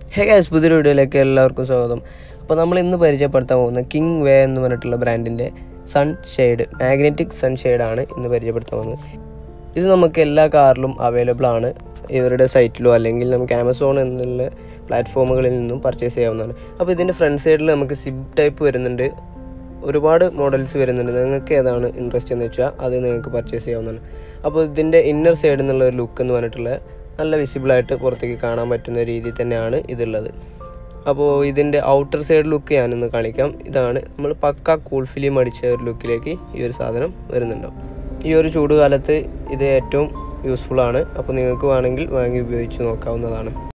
hey guys പുതിയൊരു വീഡിയോയിലേക്ക് എല്ലാവർക്കും സ്വാഗതം അപ്പോൾ നമ്മൾ ഇന്ന് പരിചയപ്പെടുത്താൻ പോകുന്ന കിങ് വേ എന്ന് പറഞ്ഞിട്ടുള്ള ബ്രാൻഡിൻ്റെ സൺ ഷെയ്ഡ് മാഗ്നറ്റിക് സൺ ഷെയ്ഡാണ് ഇന്ന് പരിചയപ്പെടുത്താൻ പോകുന്നത് ഇത് നമുക്ക് എല്ലാ കാറിലും അവൈലബിൾ ആണ് ഇവരുടെ സൈറ്റിലോ അല്ലെങ്കിൽ നമുക്ക് ആമസോൺ എന്നുള്ള പ്ലാറ്റ്ഫോമുകളിൽ നിന്നും പർച്ചേസ് ചെയ്യാവുന്നതാണ് അപ്പോൾ ഇതിൻ്റെ ഫ്രണ്ട് സൈഡിൽ നമുക്ക് സിബ് ടൈപ്പ് വരുന്നുണ്ട് ഒരുപാട് മോഡൽസ് വരുന്നുണ്ട് നിങ്ങൾക്ക് ഏതാണ് ഇൻട്രസ്റ്റ് എന്ന് വെച്ചാൽ അത് നിങ്ങൾക്ക് പർച്ചേസ് ചെയ്യാവുന്നതാണ് അപ്പോൾ ഇതിൻ്റെ ഇന്നർ സൈഡിൽ നിന്നുള്ള ഒരു ലുക്ക് എന്ന് പറഞ്ഞിട്ടുള്ള നല്ല വിസിബിളായിട്ട് പുറത്തേക്ക് കാണാൻ പറ്റുന്ന രീതിയിൽ തന്നെയാണ് ഇതുള്ളത് അപ്പോൾ ഇതിൻ്റെ ഔട്ടർ സൈഡ് ലുക്ക് ഞാനൊന്ന് കാണിക്കാം ഇതാണ് നമ്മൾ പക്ക കൂൾ ഫിലിം അടിച്ച ഒരു ലുക്കിലേക്ക് ഈ ഒരു സാധനം വരുന്നുണ്ടാവും ഈ ഒരു ചൂട് കാലത്ത് ഇത് ഏറ്റവും യൂസ്ഫുൾ ആണ് അപ്പോൾ നിങ്ങൾക്ക് വേണമെങ്കിൽ വാങ്ങി ഉപയോഗിച്ച് നോക്കാവുന്നതാണ്